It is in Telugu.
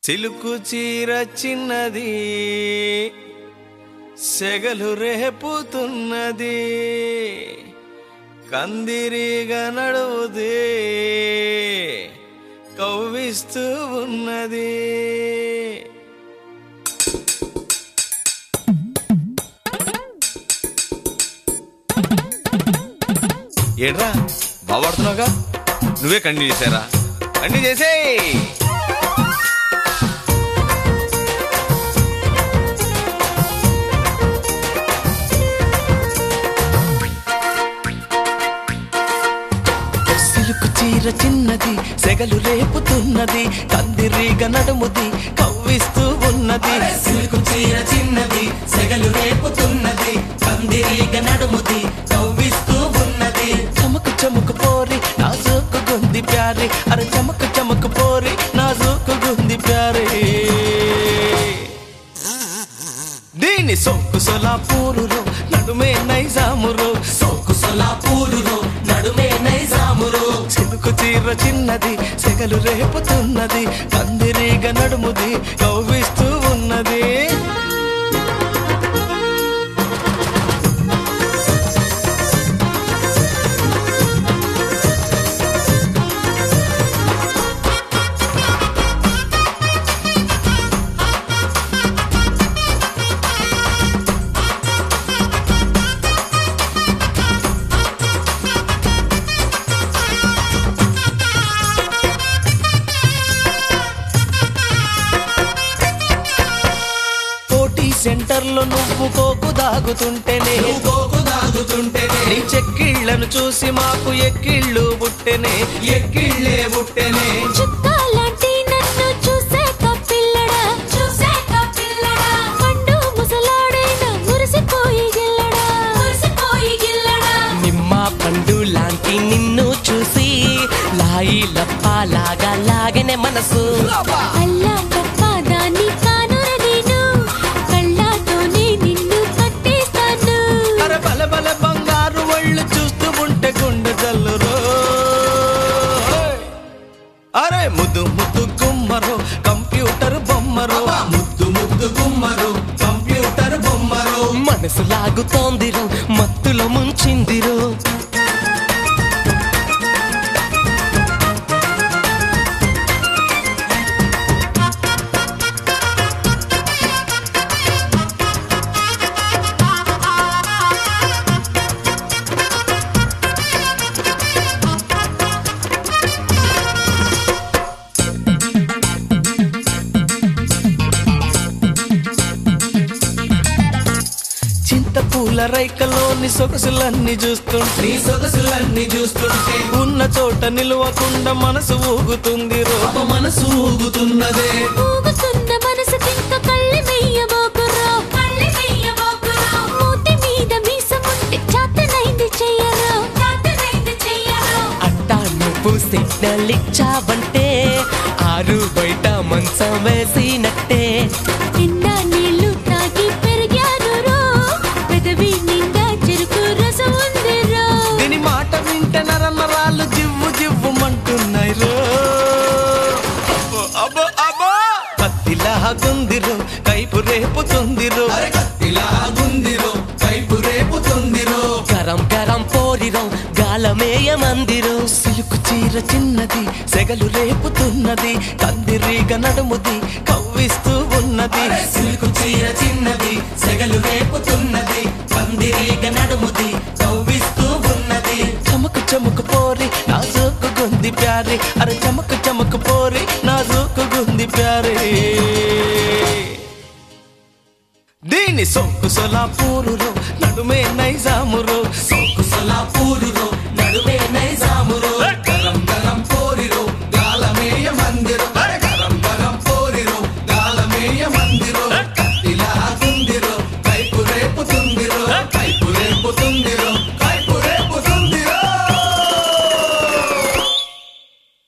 చిలుకు చీర చిన్నది సెగలు రేపుతున్నది కందిరిగా నడువుది కవ్విస్తూ ఉన్నది ఏడ్రా బాగుపడుతున్నావుగా నువ్వే కండి చేశారా కండి చేసేయ్ సిలుకు చీర చిన్నది సెగలు రేపుతున్నది కందిరీగ నడుముది కవ్విస్తూ ఉన్నది సిల్కు చీర చిన్నది సెగలు రేపుతున్నది కందిరీగ నడుముది కవ్విస్తూ ఉన్నది చమకు చమకు పోరి నా జోకు గుంది ప్యారి అరే చమకు చమకు పోరి నా జోకు గుంది ప్యారి దీని సొక్కు సొలాపూరులో నడుమే నైజామురు సోకు సొలాపూరులో నడుమే నైజామురు సిలుకు చీర చిన్నది సెగలు రేపుతున్నది కందిరీగ నడుముది కవ్విస్తూ ఉన్నది పోటీ సెంటర్లో నువ్వు కోకు దాగుతుంటేనే నువ్వు గోకు దాగుతుంటేనే నీ చెక్కిళ్లను చూసి మాకు ఎక్కిళ్ళు పుట్టెనే ఎక్కిళ్ళే బుట్టెనే చుక్కాలాంటి నన్ను చూసాక పిల్లడా చూసాక పిల్లడా పండు ముసలాడైన మురిసిపోయి గిల్లడా మురిసిపోయి గిల్లడా నిమ్మ పండు లాంటి నిన్ను చూసి లాయి లప్పాలాగా లాగనే మనసు అల్లా తప్ప దాన్ని కానుర నేను కళ్ళతోనే నిన్ను కట్టేస్తాను అరే బల బల బంగారు ఒళ్ళు చూస్తూ ఉంటే గుండె జల్లురో అరే ముద్దు ముద్దు గుమ్మరు కంప్యూటర్ బొమ్మరు ముద్దు ముద్దు గుమ్మరు కంప్యూటర్ బొమ్మరు మనసు లాగుతోందిరో మత్తులో ముంచిందిరో చింతపూల రైకలోని సొగసులన్నీ చూస్తుంటే నీ సొగసులన్నీ చూస్తుంటే ఉన్న చోట నిలవకుండా మనసు ఊగుతుంది రో పాప మనసు ఊగుతున్నదే ఊగుతున్న మనసు తింక కళ్ళి మెయ్యబోకురో కళ్ళి మెయ్యబోకురో మూతి మీద మీసముంటే చాతనైంది చెయ్యరో చాతనైంది చెయ్యరో అట్టా నువ్వు సిగ్నల్ ఇచ్చావంటే ఆరు బయట మంచం వేసినట్టే నిండా నీళ్లు తాగి పెరిగాను రో పెదవి నిండా చెరుకు రసం ఉంది రో దీని మాట వింటే నరనరాలు జివ్వు జివ్వుమంటున్నాయి రో అబ్బో అబ్బో కత్తిలా గుందిరో కైపు రేపుతుందిరో అరే కత్తిలా గుందిరో కైపు రేపుతుందిరో గరం గరం పోరిరో గాలమేయ మందిరో సిలుకు చీర చిన్నది సెగలు రేపుతున్నది కందిరీగ నడుముది కవ్విస్తూ ఉన్నది సిల్కు చీర చిన్నది సెగలు రేపుతున్నది కందిరీగ నడుముది కవ్విస్తూ ఉన్నది చమకు చమకు పోరి నా జోకు గుంది ప్యారి అరే చమకు చమకు పోరి నా జోకు గుంది ప్యారి దీని సొక్కు సొలాపూరులో